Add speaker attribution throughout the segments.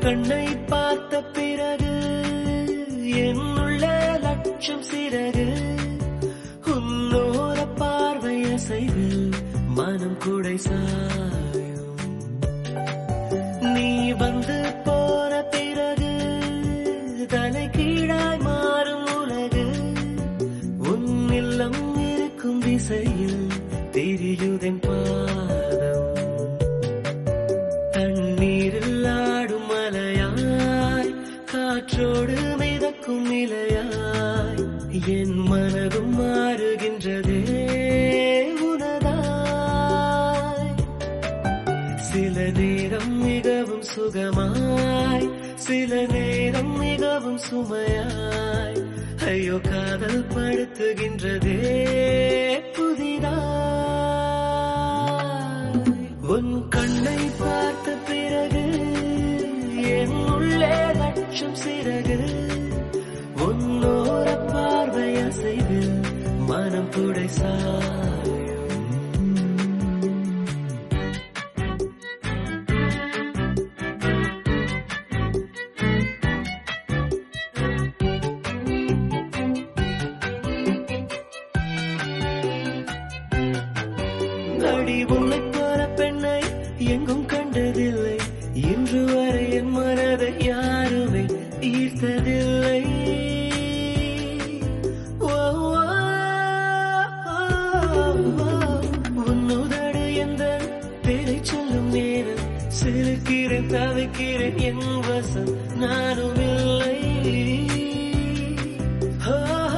Speaker 1: கண்ணை பார்த்த பிறகு என்னுள்ள லட்சம் சிறகு உன்னோர பார்வை அசைவில் மனம் குடை சாயும் நீ வந்து போன பிறகு தலை கீழாய் மாறும் உலகு உன் இல்லம் இருக்கும் திசையில் தெரியுதென் பாதம் தண்ணீரில் ஆடும் மலையாய் காற்றோடு மிதக்கும் நிலையாய் என் மனதும் மாறுகின்றதே உனதாய் சில நேரம் மிகவும் சுகமாய் சில நேரம் மிகவும் சுமையாய் ஐயோ காதல் படுத்துகின்றதே புதிதாய் உன் கண்ணை பார்த்த பிறகு என் உள்ளே லட்சம் சிறகு உன்னோர பார்வை அசைவில் மனம் குடை சாயும் அடி உன்னைப் போல பெண்ணை எங்கும் கண்டதில்லை இன்று வரை என் மனதை யாருமே ஈர்த்ததில்லை ஓ, ஓ, ஓ, ஓ. உன்னுதடு எந்த பேரை சொல்லும் நேரம் சிரிக்கிறேன் தவிக்கிறேன் என் வசம் நானும் இல்லை ஓ,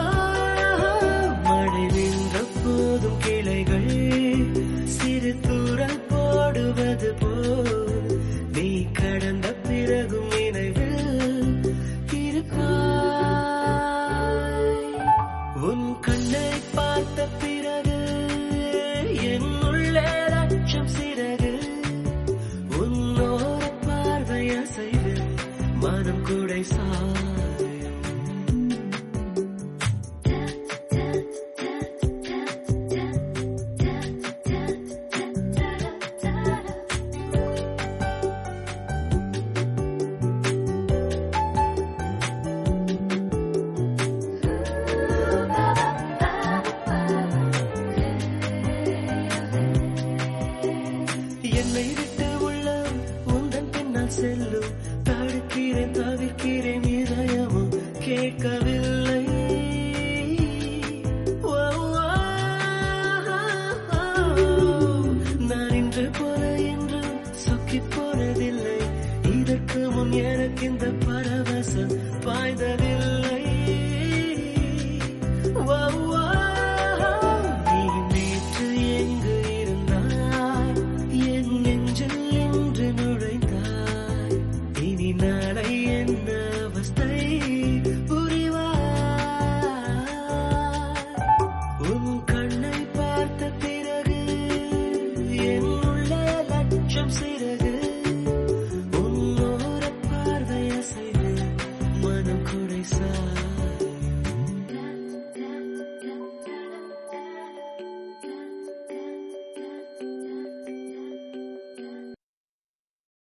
Speaker 1: மழை நின்ற போதும் கிளைகள் சிறு தூரல் போடுவது போல் நீ கடந்த பிறகும் நினைவில் இருப்பாய் உன் கண்ணை பார்த்த பிறகு என் உள்ளே லட்சம் சிறகு உன்னோர பார்வை அசைவு மனம் குடை சாயும் என்னை விட்டு உள்ளம் உந்தன் பின்னால் செல்லும் தடுக்கிறேன் தவிர்க்கிறேன் இதயமும் கேட்கவில்லை ஓ, ஓ, நான் இன்று போல என்றும் சொக்கி போனதில்லை இதற்கு முன் எனக்கு இந்த